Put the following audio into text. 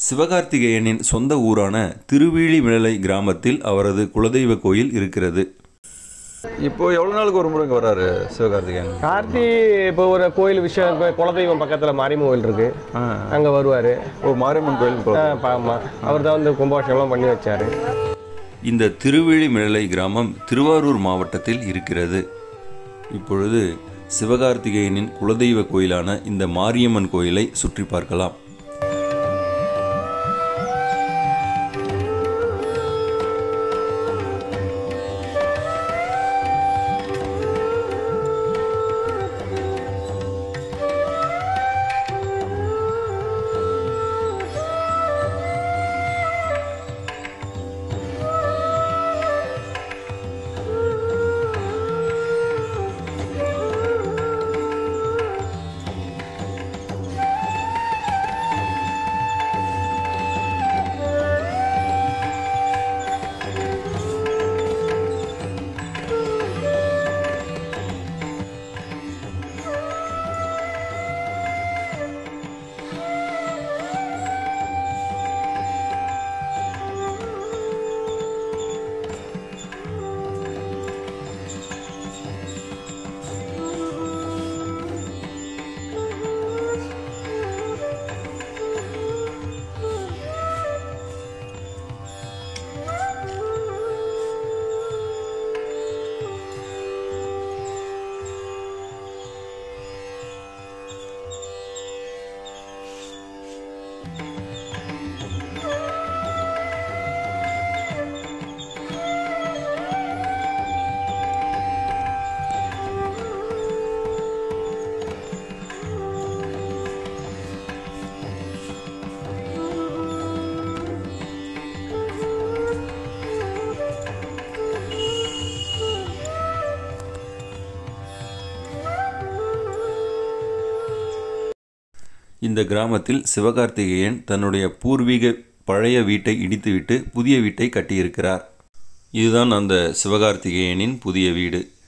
சிவகார்த்திகேயனின் சொந்த ஊரான திருவீழிமிழலை கிராமத்தில் அவரது குலதெய்வ கோயில் இருக்கிறது இப்போ எவ்வளோ நாளுக்கு ஒரு முறைங்க வராரு சிவகார்த்திகேயன் கார்த்தி இப்போ ஒரு கோயில் விஷயம் இப்போ குலதெய்வம் பக்கத்தில் மாரியம்மன் கோயில் இருக்கு ஆ. அங்கே வருவார் ஓ மாரியம்மன் கோயில் குளம். ஆமாம் அவர் தான் வந்து கும்பாபிஷேகம்லாம் பண்ணி வச்சார் இந்த திருவிழிமிழலை கிராமம் திருவாரூர் மாவட்டத்தில் இருக்கிறது இப்பொழுது சிவகார்த்திகேயனின் குலதெய்வ கோயிலான இந்த மாரியம்மன் கோயிலை சுற்றி பார்க்கலாம் இந்த கிராமத்தில் சிவகார்த்திகேயன் தன்னுடைய பூர்வீக பழைய வீட்டை இடித்துவிட்டு புதிய வீட்டை கட்டியிருக்கிறார் இதுதான் அந்த சிவகார்த்திகேயனின் புதிய வீடு